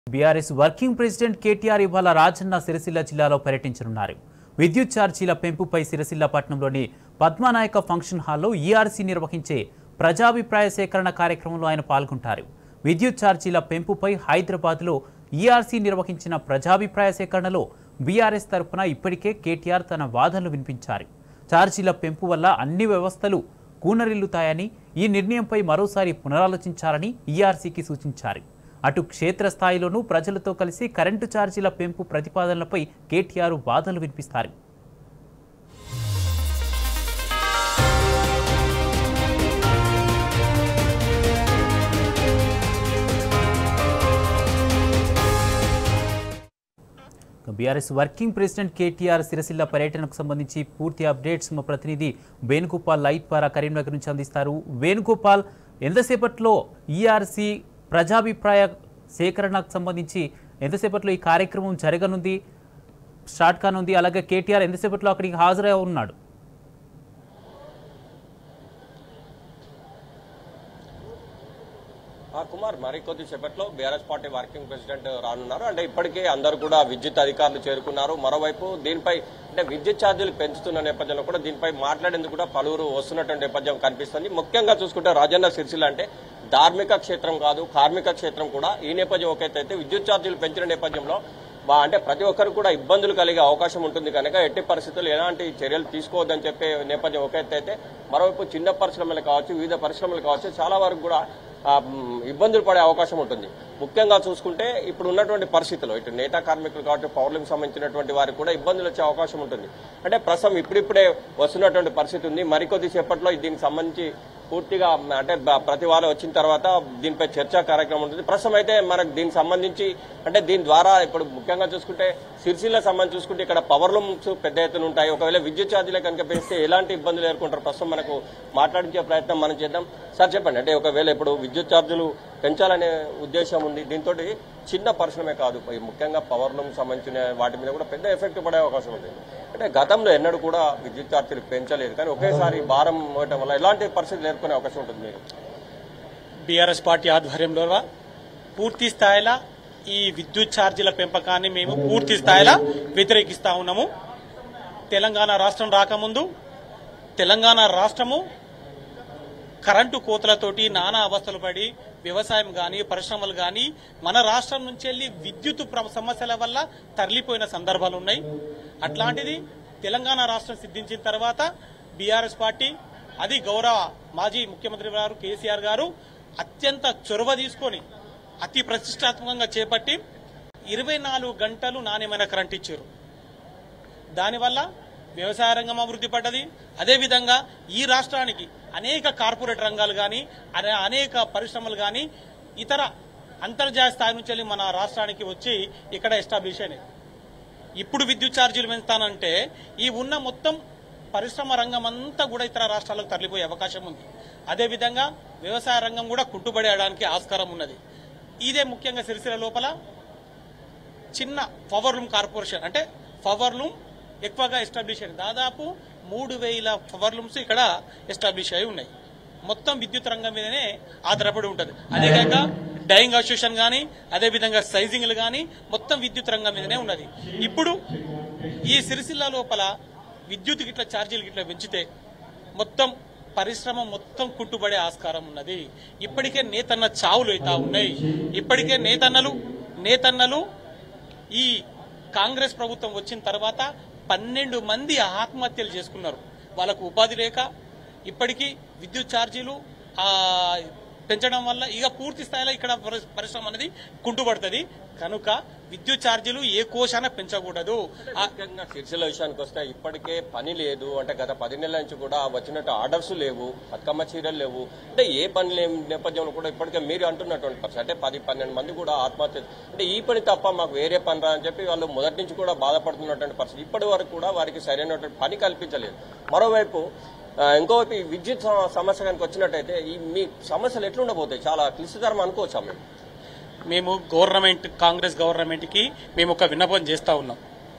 BRS working president KTR ఇవాళ రాజన్న సిరిసిల్ల జిల్లాలో పర్యటించనున్నారు విద్యుత్ ఛార్జీల పెంపుపై సిరిసిల్ల పట్టణంలోని పద్మానాయక ఫంక్షన్ హాల్లో ఈఆర్సీ నిర్వహించే ప్రజాభిప్రాయ సేకరణ కార్యక్రమంలో ఆయన పాల్గొంటారు విద్యుత్ ఛార్జీల పెంపుపై హైదరాబాద్లో ఈఆర్సీ నిర్వహించిన ప్రజాభిప్రాయ సేకరణలో బీఆర్ఎస్ తరపున ఇప్పటికే కేటీఆర్ తన వాదనలు వినిపించారు ఛార్జీల పెంపు వల్ల అన్ని వ్యవస్థలు కూనరిల్లుతాయని ఈ నిర్ణయంపై మరోసారి పునరాలోచించాలని ఈఆర్సీకి సూచించారు అటు క్షేత్రస్థాయిలోనూ ప్రజలతో కలిసి కరెంటు ఛార్జీల పెంపు ప్రతిపాదనలపై కేటీఆర్ వాదనలు వినిపిస్తారు బీఆర్ఎస్ వర్కింగ్ ప్రెసిడెంట్ కేటీఆర్ సిరసిల్ల పర్యటనకు సంబంధించి పూర్తి అప్డేట్స్ మా ప్రతినిధి వేణుగోపాల్ లైట్ ద్వారా కరీంనగర్ నుంచి అందిస్తారు వేణుగోపాల్ ఎంతసేపట్లో ఈఆర్సీ ప్రజాభిప్రాయ సేకరణకు సంబంధించి ఎంతసేపట్లో ఈ కార్యక్రమం జరగనుంది స్టార్ట్ కానుంది అలాగే కేటీఆర్ ఎంతసేపట్లో అక్కడికి హాజరై ఉన్నాడు ఆ కుమార్ మరి కొద్ది సేపట్లో బీఆర్ఎస్ పార్టీ వర్కింగ్ ప్రెసిడెంట్ రానున్నారు అంటే ఇప్పటికే అందరూ కూడా విద్యుత్ అధికారులు చేరుకున్నారు మరోవైపు దీనిపై అంటే విద్యుత్ ఛార్జీలు పెంచుతున్న నేపథ్యంలో కూడా దీనిపై మాట్లాడేందుకు కూడా పలువురు వస్తున్నటువంటి నేపథ్యం కనిపిస్తుంది ముఖ్యంగా చూసుకుంటే రాజన్న సిరిసిల్ల అంటే ధార్మిక క్షేత్రం కాదు కార్మిక క్షేత్రం కూడా ఈ నేపథ్యం ఒకైతే విద్యుత్ ఛార్జీలు పెంచిన నేపథ్యంలో వా- అంటే ప్రతి ఒక్కరు కూడా ఇబ్బందులు కలిగే అవకాశం ఉంటుంది కనుక ఎట్టి పరిస్థితుల్లో ఎలాంటి చర్యలు తీసుకోవద్దని చెప్పే నేపథ్యం ఒక ఎత్తు అయితే మరోవైపు చిన్న పరిశ్రమలు కావచ్చు వివిధ పరిశ్రమలు కావచ్చు చాలా వరకు కూడా ఆ, మ్, ఇబ్బందులు పడే అవకాశం ఉంటుంది ముఖ్యంగా చూసుకుంటే ఇప్పుడు ఉన్నటువంటి పరిస్థితుల్లో ఇటు నేతా కార్మికులు కావచ్చు పౌరులకు సంబంధించినటువంటి వారికి కూడా ఇబ్బందులు వచ్చే అవకాశం ఉంటుంది అంటే ప్రస్తుతం ఇప్పుడిప్పుడే వస్తున్నటువంటి పరిస్థితి ఉంది మరికొద్ది సేపట్లో దీనికి సంబంధించి పూర్తిగా అంటే బ- ప్రతి వారం వచ్చిన తర్వాత దీనిపై చర్చా కార్యక్రమం ఉంటుంది ప్రస్తుతం అయితే మనకు దీనికి సంబంధించి అంటే దీని ద్వారా ఇప్పుడు ముఖ్యంగా చూసుకుంటే సిరిసిల్ల సంబంధించి చూసుకుంటే ఇక్కడ పవర్ లూమ్స్ పెద్ద ఎత్తున ఉంటాయి ఒకవేళ విద్యుత్ ఛార్జీలు కనుక పెంచితే ఎలాంటి ఇబ్బందులు ఎదుర్కొంటారు ప్రస్తుతం మనకు మాట్లాడించే ప్రయత్నం మనం చేద్దాం సార్ చెప్పండి అంటే ఒకవేళ ఇప్పుడు విద్యుత్ ఛార్జీలు పెంచాలనే ఉద్దేశం ఉంది దీంతో చిన్న పరిశ్రమే కాదు ఈ ముఖ్యంగా పవర్ లూమ్ సంబంధించిన వాటి మీద కూడా పెద్ద ఎఫెక్ట్ పడే అవకాశం ఉంది అంటే గతంలో ఎన్నడూ కూడా విద్యుత్ ఛార్జీలు పెంచలేదు కానీ ఒకేసారి భారం ఇవ్వటం వల్ల ఎలాంటి పరిస్థితులు ఎదుర్కొనే అవకాశం ఉంటుంది మీరు బీఆర్ఎస్ పార్టీ ఆధ్వర్యంలో పూర్తి స్థాయిలో ఈ విద్యుత్ ఛార్జీల పెంపకాన్ని మేము పూర్తి స్థాయిలో వ్యతిరేకిస్తా ఉన్నాము తెలంగాణ రాష్ట్రం రాకముందు తెలంగాణ రాష్ట్రము కరెంటు కోతలతోటి నానా అవస్థలు పడి వ్యవసాయం గాని పరిశ్రమలు గాని మన రాష్ట్రం నుంచి వెళ్ళి విద్యుత్ ప్ర- సమస్యల వల్ల తరలిపోయిన సందర్భాలు ఉన్నాయి అట్లాంటిది తెలంగాణ రాష్ట్రం సిద్ధించిన తర్వాత బీఆర్ఎస్ పార్టీ అది గౌరవ మాజీ ముఖ్యమంత్రి గారు కేసీఆర్ గారు అత్యంత చొరవ తీసుకొని అతి ప్రతిష్టాత్మకంగా చేపట్టి ఇరవై నాలుగు గంటలు నాణ్యమైన కరెంట్ ఇచ్చారు దానివల్ల వ్యవసాయ రంగం అభివృద్ధి పడ్డది అదేవిధంగా ఈ రాష్ట్రానికి అనేక కార్పొరేట్ రంగాలు కానీ అనేక పరిశ్రమలు కానీ ఇతర అంతర్జాతీయ స్థాయి నుంచి వెళ్ళి మన రాష్ట్రానికి వచ్చి ఇక్కడ ఎస్టాబ్లిష్ అయినాయి ఇప్పుడు విద్యుత్ ఛార్జీలు పెంచుతానంటే ఈ ఉన్న మొత్తం పరిశ్రమ రంగం అంతా కూడా ఇతర రాష్ట్రాలకు తరలిపోయే అవకాశం ఉంది అదేవిధంగా వ్యవసాయ రంగం కూడా కుట్టుబడేయడానికి ఆస్కారం ఉన్నది ఇదే ముఖ్యంగా సిరిసిల్ల లోపల చిన్న పవర్ లూమ్ కార్పొరేషన్ అంటే పవర్ లూమ్ ఎక్కువగా ఎస్టాబ్లిష్ అయింది దాదాపు మూడు వేల పవర్ లూమ్స్ ఇక్కడ ఎస్టాబ్లిష్ అయి ఉన్నాయి మొత్తం విద్యుత్ రంగం మీదనే ఆధారపడి ఉంటుంది అదేవిధంగా డైయింగ్ అసోసియేషన్ కానీ అదేవిధంగా సైజింగ్లు కానీ మొత్తం విద్యుత్ రంగం మీదనే ఉన్నది ఇప్పుడు ఈ సిరిసిల్ల లోపల విద్యుత్ గిట్ల ఛార్జీలు గిట్ల పెంచితే మొత్తం పరిశ్రమ మొత్తం కుంటుబడే ఆస్కారం ఉన్నది ఇప్పటికే నేతన్న చావులు అవుతా ఉన్నాయి ఇప్పటికే నేతన్నలు నేతన్నలు ఈ కాంగ్రెస్ ప్రభుత్వం వచ్చిన తర్వాత పన్నెండు మంది ఆత్మహత్యలు చేసుకున్నారు వాళ్ళకు ఉపాధి లేక ఇప్పటికీ విద్యుత్ ఛార్జీలు ఆ, పెంచడం వల్ల ఇక పూర్తి స్థాయిలో ఇక్కడ పరి- పరిశ్రమ అనేది కుంటుపడుతుంది కనుక విద్యుత్ ఛార్జీలు ఏ కోశాన పెంచకూడదు ఆ- ముఖ్యంగా సిరిసిల్ల విషయానికి వస్తే ఇప్పటికే పని లేదు అంటే గత పది నెలల నుంచి కూడా వచ్చినట్టు ఆర్డర్స్ లేవు బతుకమ్మ చీరలు లేవు అంటే ఏ పని లేని నేపథ్యంలో కూడా ఇప్పటికే మీరు అంటున్నటువంటి పరిస్థితి అంటే పది పన్నెండు మంది కూడా ఆత్మహత్య అంటే ఈ పని తప్ప మాకు వేరే పని రా అని చెప్పి వాళ్ళు మొదటి నుంచి కూడా బాధపడుతున్నటువంటి పరిస్థితి ఇప్పటి వరకు కూడా వారికి సరైనటువంటి పని కల్పించలేదు మరోవైపు ఆ, ఇంకోవైపు ఈ విద్యుత్ సమ- సమస్య కనుక వచ్చినట్టయితే ఈ మీ సమస్యలు ఎట్లుండబోతాయి చాలా క్లిష్టతరం అనుకోవచ్చా మేము మేము గవర్నమెంట్ కాంగ్రెస్ గవర్నమెంట్ కి మేము ఒక విన్నపం చేస్తా ఉన్నాం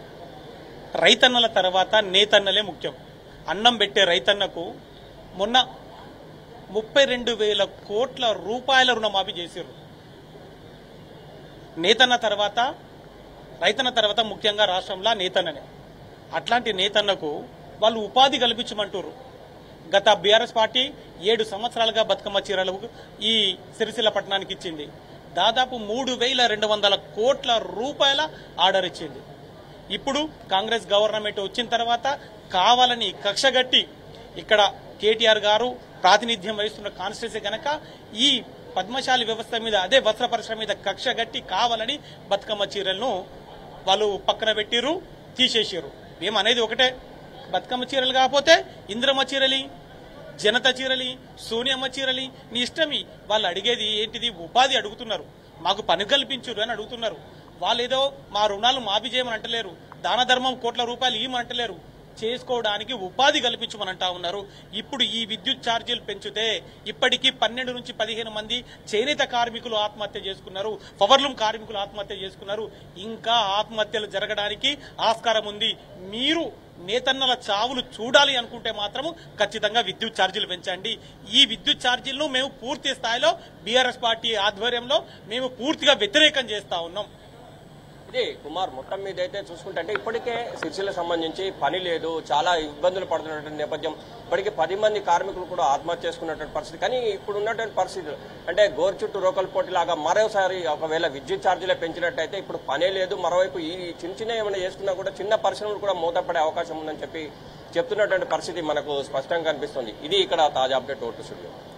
రైతన్నల తర్వాత నేతన్నలే ముఖ్యం అన్నం పెట్టే రైతన్నకు మొన్న ముప్పై రెండు వేల కోట్ల రూపాయల రుణమాఫీ చేసిర్రు నేతన్న తర్వాత రైతన్న తర్వాత ముఖ్యంగా రాష్ట్రంలో నేతన్ననే అట్లాంటి నేతన్నకు వాళ్ళు ఉపాధి కల్పించమంటారు గత బీఆర్ఎస్ పార్టీ ఏడు సంవత్సరాలుగా బతుకమ్మ చీరలు ఈ సిరిసిల్ల పట్టణానికి ఇచ్చింది దాదాపు మూడు వేల రెండు వందల కోట్ల రూపాయల ఆర్డర్ ఇచ్చింది ఇప్పుడు కాంగ్రెస్ గవర్నమెంట్ వచ్చిన తర్వాత కావాలని కక్షగట్టి ఇక్కడ కేటీఆర్ గారు ప్రాతినిధ్యం వహిస్తున్న కాన్స్టిట్యూన్సీ గనక ఈ పద్మశాలి వ్యవస్థ మీద అదే వస్త్ర పరిశ్రమ మీద కక్ష గట్టి కావాలని బతుకమ్మ చీరలను వాళ్ళు పక్కన పెట్టిర్రు తీసేసారు మేము అనేది ఒకటే బతుకమ్మ చీరలు కాకపోతే ఇంద్రమ్మ చీరలి జనత చీరలి సోనియమ్మ చీరలి నీ ఇష్టమి వాళ్ళు అడిగేది ఏంటిది ఉపాధి అడుగుతున్నారు మాకు పని కల్పించురు అని అడుగుతున్నారు వాళ్ళు ఏదో మా రుణాలు మాఫీ చేయమని అంటలేరు దాన ధర్మం కోట్ల రూపాయలు ఇవ్వమని అంటలేరు చేసుకోవడానికి ఉపాధి కల్పించమని అంటా ఉన్నారు ఇప్పుడు ఈ విద్యుత్ ఛార్జీలు పెంచితే ఇప్పటికీ పన్నెండు నుంచి పదిహేను మంది చేనేత కార్మికులు ఆత్మహత్య చేసుకున్నారు పవర్లూమ్ కార్మికులు ఆత్మహత్య చేసుకున్నారు ఇంకా ఆత్మహత్యలు జరగడానికి ఆస్కారం ఉంది మీరు నేతన్నల చావులు చూడాలి అనుకుంటే మాత్రం ఖచ్చితంగా విద్యుత్ ఛార్జీలు పెంచండి ఈ విద్యుత్ ఛార్జీలను మేము పూర్తి స్థాయిలో బీఆర్ఎస్ పార్టీ ఆధ్వర్యంలో మేము పూర్తిగా వ్యతిరేకం చేస్తా ఉన్నాం ఇది కుమార్ మొత్తం మీద అయితే చూసుకుంటే అంటే ఇప్పటికే సిరిసిల్ల సంబంధించి పని లేదు చాలా ఇబ్బందులు పడుతున్నటువంటి నేపథ్యం ఇప్పటికే పది మంది కార్మికులు కూడా ఆత్మహత్య చేసుకున్నటువంటి పరిస్థితి కానీ ఇప్పుడు ఉన్నటువంటి పరిస్థితి అంటే గోరు చుట్టూ రోకల్ పోటీ లాగా మరోసారి ఒకవేళ విద్యుత్ ఛార్జీలే పెంచినట్టయితే ఇప్పుడు పనే లేదు మరోవైపు ఈ చిన్న చిన్న ఏమైనా చేసుకున్నా కూడా చిన్న పరిశ్రమలు కూడా మూతపడే అవకాశం ఉందని చెప్పి చెప్తున్నటువంటి పరిస్థితి మనకు స్పష్టంగా కనిపిస్తుంది ఇది ఇక్కడ తాజా అప్డేట్ ఓటు స్టూడియో